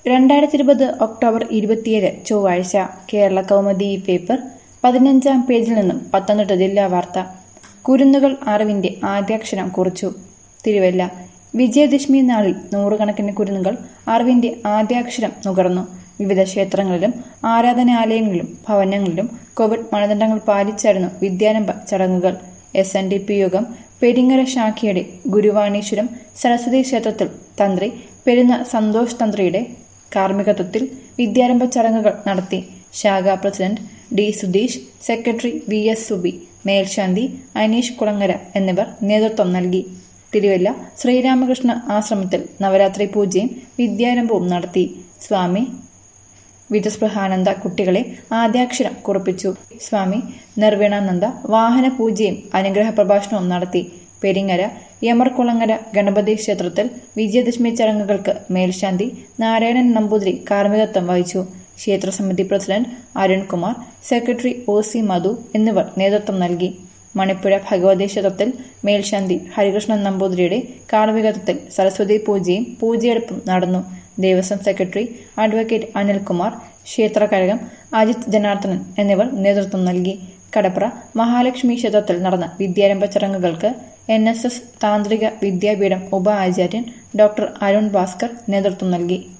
രണ്ടായിരത്തി ഇരുപത് ഒക്ടോബർ ഇരുപത്തിയേഴ് ചൊവ്വാഴ്ച കേരള കൗമുദി പേപ്പർ പതിനഞ്ചാം പേജിൽ നിന്നും പത്തനംതിട്ട ജില്ലാ വാർത്ത കുരുന്നുകൾ അറിവിന്റെ ആദ്യാക്ഷരം കുറിച്ചു തിരുവല്ല വിജയദശമി നാളിൽ നൂറുകണക്കിന് കുരുന്നുകൾ അറിവിന്റെ ആദ്യാക്ഷരം നുകർന്നു വിവിധ ക്ഷേത്രങ്ങളിലും ആരാധനാലയങ്ങളിലും ഭവനങ്ങളിലും കോവിഡ് മാനദണ്ഡങ്ങൾ പാലിച്ചായിരുന്നു വിദ്യാരംഭ ചടങ്ങുകൾ എസ് എൻ ഡി പി യോഗം പെരിങ്ങര ശാഖയുടെ ഗുരുവാണീശ്വരം സരസ്വതി ക്ഷേത്രത്തിൽ തന്ത്രി പെരുന്ന സന്തോഷ് തന്ത്രിയുടെ കാർമ്മികത്വത്തിൽ വിദ്യാരംഭ ചടങ്ങുകൾ നടത്തി ശാഖാ president D Sudheesh secretary V S Subi മേൽശാന്തി അനീഷ് കുളങ്ങര എന്നിവർ നേതൃത്വം നൽകി തിരുവല്ല ശ്രീരാമകൃഷ്ണ ആശ്രമത്തിൽ നവരാത്രി പൂജയും വിദ്യാരംഭവും നടത്തി സ്വാമി വിജസ്പൃഹാനന്ദ കുട്ടികളെ ആദ്യാക്ഷരം കുറിപ്പിച്ചു സ്വാമി നിർവീണാനന്ദ വാഹന പൂജയും അനുഗ്രഹ പ്രഭാഷണവും നടത്തി പെരിങ്ങര യമർകുളങ്ങര ഗണപതി ക്ഷേത്രത്തിൽ വിജയദശമി ചടങ്ങുകൾക്ക് മേൽശാന്തി നാരായണൻ നമ്പൂതിരി കാർമ്മികത്വം വഹിച്ചു ക്ഷേത്രസമിതി president Arunkumar secretary O C Madhu എന്നിവർ നേതൃത്വം നൽകി മണിപ്പുര ഭഗവതി ക്ഷേത്രത്തിൽ മേൽശാന്തി ഹരികൃഷ്ണൻ നമ്പൂതിരിയുടെ കാർമ്മികത്വത്തിൽ സരസ്വതി പൂജയും പൂജയെടുപ്പും നടന്നു ദേവസ്വം സെക്രട്ടറി അഡ്വക്കേറ്റ് അനിൽകുമാർ ക്ഷേത്രകഴകം അജിത് ജനാർദ്ദനൻ എന്നിവർ നേതൃത്വം നൽകി കടപ്ര മഹാലക്ഷ്മി ക്ഷേത്രത്തിൽ നടന്ന വിദ്യാരംഭ ചടങ്ങുകൾക്ക് എൻ എസ് എസ് താന്ത്രിക വിദ്യാപീഠം ഉപ ആചാര്യൻ ഡോക്ടർ അരുൺ ഭാസ്കർ നേതൃത്വം നൽകി